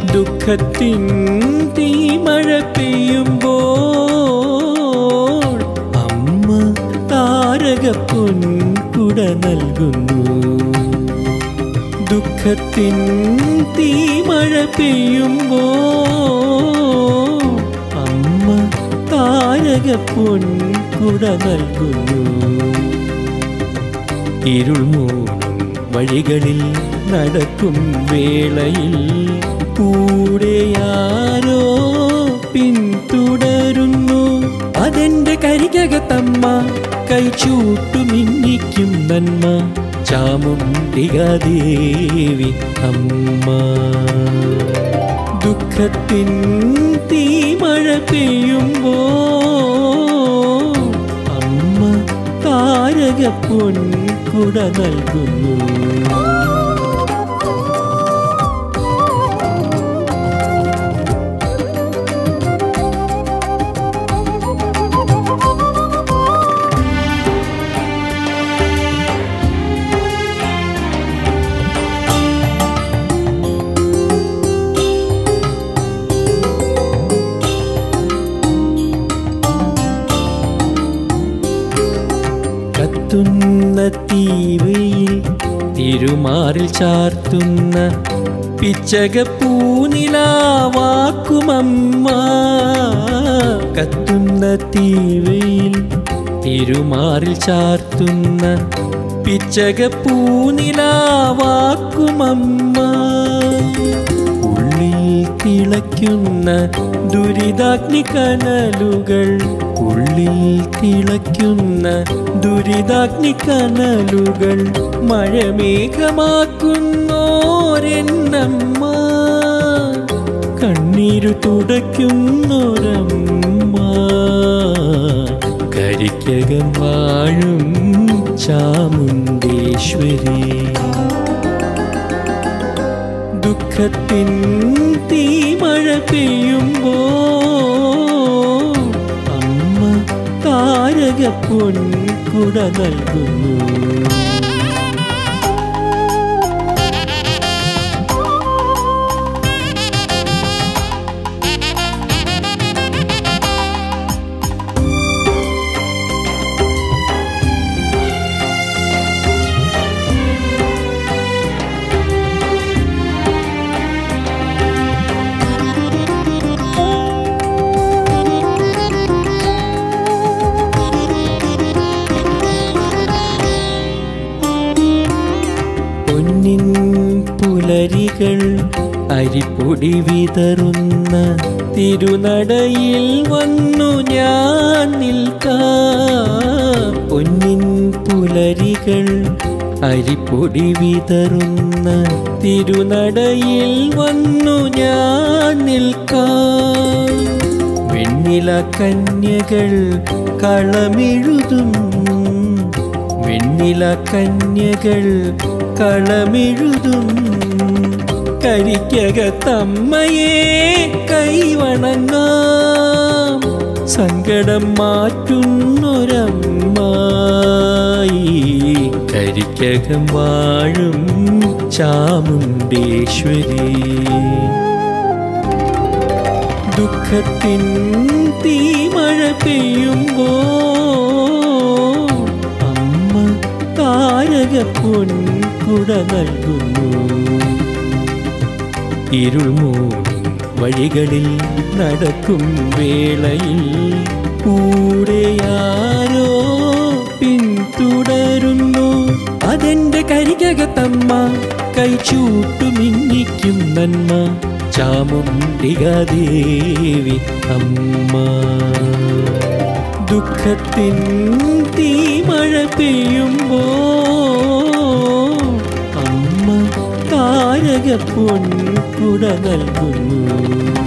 ദുഃഖത്തിൻ തീമഴ പെയ്യുമ്പോൾ അമ്മ താരകപ്പൊൻ കുട നൽകുന്നു ദുഃഖത്തിൻ തീമഴ പെയ്യുമ്പോ അമ്മ താരകപ്പൊൻ കുട നൽകുന്നു ഇരുൾ മൂന്നും വഴികളിൽ നടക്കും വേളയിൽ കൂടെയാരോ പിന്തുടരുന്നു അതെന്റെ കരികകത്തമ്മ കൈചൂട്ടുമിന്നിക്കും നന്മ ചാമുണ്ടികദേവി അമ്മ ദുഃഖത്തിൻ തീമഴ പെയ്യുമ്പോ അമ്മ താരകപ്പൊൻ കുട നൽകുന്നു കത്തുന്ന തീവയിൽ തിരുമാറിൽ ചാർത്തുന്ന പിച്ചകപ്പൂനിലാവാക്കുമമ്മ കത്തുന്ന തീവയിൽ തിരുമാറിൽ ചാർത്തുന്ന പിച്ചകപ്പൂനിലാവാക്കുമമ്മ ഉള്ളിൽ തിളയ്ക്കുന്ന ദുരിതാഗ്നി കനലുകൾ ഉള്ളിൽ തിളയ്ക്കുന്ന ദുരിതാഗ്നി കനലുകൾ മഴമേഘമാക്കുന്നോരെന്നമ്മ കണ്ണീരു തുടയ്ക്കുന്നൊരമ്മ കരിക്കകം വാഴും ചാമുണ്ടേശ്വരി ദുഃഖത്തിൻ തീമഴ പെയ്യുമ്പോ അമ്മ താരകപ്പൊൻ കുട നൽകുന്നു പൊന്നിൻ പുലരികൾ അരിപ്പൊടി വിതറുന്ന തിരുനടയിൽ വന്നു ഞാൻ നിൽക്കാം പൊന്നിൻ പുലരികൾ അരിപ്പൊടി വിതറുന്ന തിരുനടയിൽ വന്നു ഞാൻ നിൽക്കാം വെണ്ണില കന്യകൾ കളമെഴുതും വെണ്ണില കന്യകൾ കളമെഴുതും കരിക്കകത്തമ്മയെ കൈവണങ്ങാം സങ്കടം മാറ്റുന്നൊരമ്മായി കരിക്കകം വാഴും ചാമുണ്ടേശ്വരി ദുഃഖത്തിൻ തീമഴ പെയ്യുമ്പോ അമ്മ താരകപ്പൊൻ കുട നൽകുന്നു ഇരുൾ മൂടും വഴികളിൽ നടക്കും വേളയിൽ കൂടെയാരോ പിന്തുടരുന്നു അതെന്റെ കരികകത്തമ്മ കൈചൂട്ടുമിന്നിക്കും നന്മ ചാമുണ്ടികദേവി അമ്മ ദുഃഖത്തിൻ തീമഴ പെയ്യുമ്പോ അമ്മ താരകപ്പൊൻ കുട നൽകുന്നു